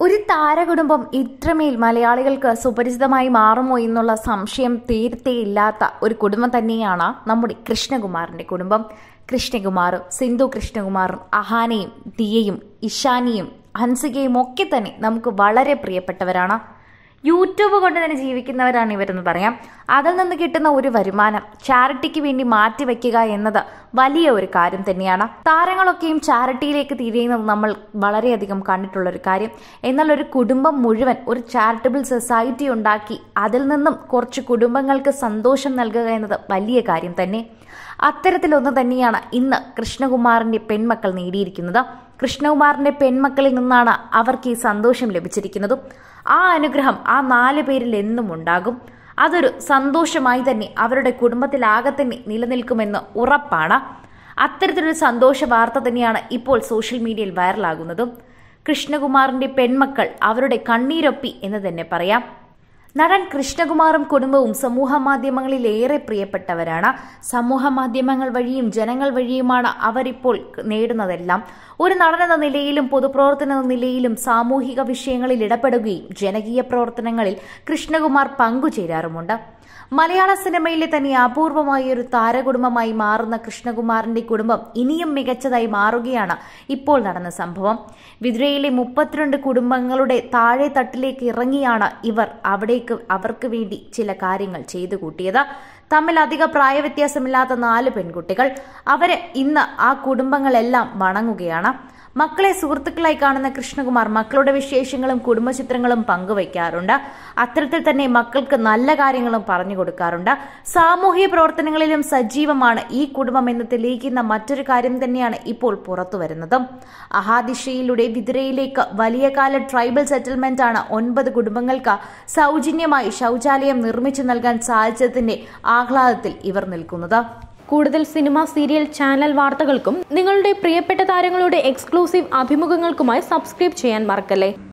ഒരു താരകുടുംബം ഇത്രമേൽ മലയാളികൾക്ക് സുപരിചിതമായി മാറുമോ എന്നുള്ള സംശയം തീർത്തേയില്ലാത്ത ഒരു കുടുംബം തന്നെയാണ് നമ്മുടെ കൃഷ്ണകുമാറിന്റെ കുടുംബം കൃഷ്ണകുമാറും സിന്ധു കൃഷ്ണകുമാറും അഹാനയും ദിയയും ഇഷാനിയും ഹൻസികയും ഒക്കെ തന്നെ നമുക്ക് വളരെ പ്രിയപ്പെട്ടവരാണ് യൂട്യൂബ് കൊണ്ട് തന്നെ ജീവിക്കുന്നവരാണ് ഇവരെന്ന് പറയാം അതിൽ നിന്ന് കിട്ടുന്ന ഒരു വരുമാനം ചാരിറ്റിക്ക് വേണ്ടി മാറ്റിവെക്കുക എന്നത് വലിയ ഒരു കാര്യം തന്നെയാണ് താരങ്ങളൊക്കെയും ചാരിറ്റിയിലേക്ക് തിരിയുന്നത് നമ്മൾ വളരെയധികം കണ്ടിട്ടുള്ള ഒരു കാര്യം എന്നാൽ ഒരു കുടുംബം മുഴുവൻ ഒരു ചാരിറ്റബിൾ സൊസൈറ്റി ഉണ്ടാക്കി അതിൽ നിന്നും കുറച്ച് കുടുംബങ്ങൾക്ക് സന്തോഷം നൽകുക എന്നത് വലിയ കാര്യം തന്നെ അത്തരത്തിലൊന്ന് തന്നെയാണ് ഇന്ന് കൃഷ്ണകുമാറിന്റെ പെൺമക്കൾ നേടിയിരിക്കുന്നത് കൃഷ്ണകുമാറിന്റെ പെൺമക്കളിൽ നിന്നാണ് അവർക്ക് ഈ സന്തോഷം ലഭിച്ചിരിക്കുന്നതും ആ അനുഗ്രഹം ആ നാല് പേരിൽ എന്നും ഉണ്ടാകും അതൊരു സന്തോഷമായി തന്നെ അവരുടെ കുടുംബത്തിലാകെ തന്നെ നിലനിൽക്കുമെന്ന് ഉറപ്പാണ് അത്തരത്തിലൊരു സന്തോഷ വാർത്ത തന്നെയാണ് ഇപ്പോൾ സോഷ്യൽ മീഡിയയിൽ വൈറലാകുന്നതും കൃഷ്ണകുമാറിന്റെ പെൺമക്കൾ അവരുടെ കണ്ണീരൊപ്പി എന്ന് തന്നെ പറയാം നടൻ കൃഷ്ണകുമാറും കുടുംബവും സമൂഹ മാധ്യമങ്ങളിൽ ഏറെ പ്രിയപ്പെട്ടവരാണ് സമൂഹ മാധ്യമങ്ങൾ വഴിയും ജനങ്ങൾ വഴിയുമാണ് അവരിപ്പോൾ നേടുന്നതെല്ലാം ഒരു നടൻ എന്ന നിലയിലും പൊതുപ്രവർത്തന എന്ന നിലയിലും സാമൂഹിക വിഷയങ്ങളിൽ ഇടപെടുകയും ജനകീയ പ്രവർത്തനങ്ങളിൽ കൃഷ്ണകുമാർ പങ്കുചേരാറുമുണ്ട് മലയാള സിനിമയിലെ തന്നെ അപൂർവമായ ഒരു താരകുടുംബമായി മാറുന്ന കൃഷ്ണകുമാറിന്റെ കുടുംബം ഇനിയും മികച്ചതായി മാറുകയാണ് ഇപ്പോൾ നടന്ന സംഭവം വിതുരയിലെ മുപ്പത്തിരണ്ട് കുടുംബങ്ങളുടെ താഴെ തട്ടിലേക്ക് ഇറങ്ങിയാണ് ഇവർ അവിടേക്ക് അവർക്ക് വേണ്ടി ചില കാര്യങ്ങൾ ചെയ്തു കൂട്ടിയത് തമ്മിൽ അധിക പ്രായവ്യത്യാസമില്ലാത്ത നാല് പെൺകുട്ടികൾ അവരെ ഇന്ന് ആ കുടുംബങ്ങളെല്ലാം വണങ്ങുകയാണ് മക്കളെ സുഹൃത്തുക്കളായി കാണുന്ന കൃഷ്ണകുമാർ മക്കളുടെ വിശേഷങ്ങളും കുടുംബചിത്രങ്ങളും പങ്കുവയ്ക്കാറുണ്ട് അത്തരത്തിൽ തന്നെ മക്കൾക്ക് നല്ല കാര്യങ്ങളും പറഞ്ഞു കൊടുക്കാറുണ്ട് സാമൂഹ്യ പ്രവർത്തനങ്ങളിലും സജീവമാണ് ഈ കുടുംബം എന്ന് തെളിയിക്കുന്ന മറ്റൊരു കാര്യം തന്നെയാണ് ഇപ്പോൾ പുറത്തു വരുന്നത് അഹാദിഷയിലൂടെ വിതുരയിലേക്ക് വലിയ കാല ട്രൈബൽ സെറ്റിൽമെന്റ് ആണ് ഒൻപത് കുടുംബങ്ങൾക്ക് സൗജന്യമായി ശൗചാലയം നിർമ്മിച്ചു നൽകാൻ സാധിച്ചതിന്റെ ആഹ്ലാദത്തിൽ ഇവർ നിൽക്കുന്നത് കൂടുതൽ സിനിമ സീരിയൽ ചാനൽ വാർത്തകൾക്കും നിങ്ങളുടെ പ്രിയപ്പെട്ട താരങ്ങളുടെ എക്സ്ക്ലൂസീവ് അഭിമുഖങ്ങൾക്കുമായി സബ്സ്ക്രൈബ് ചെയ്യാൻ മറക്കല്ലേ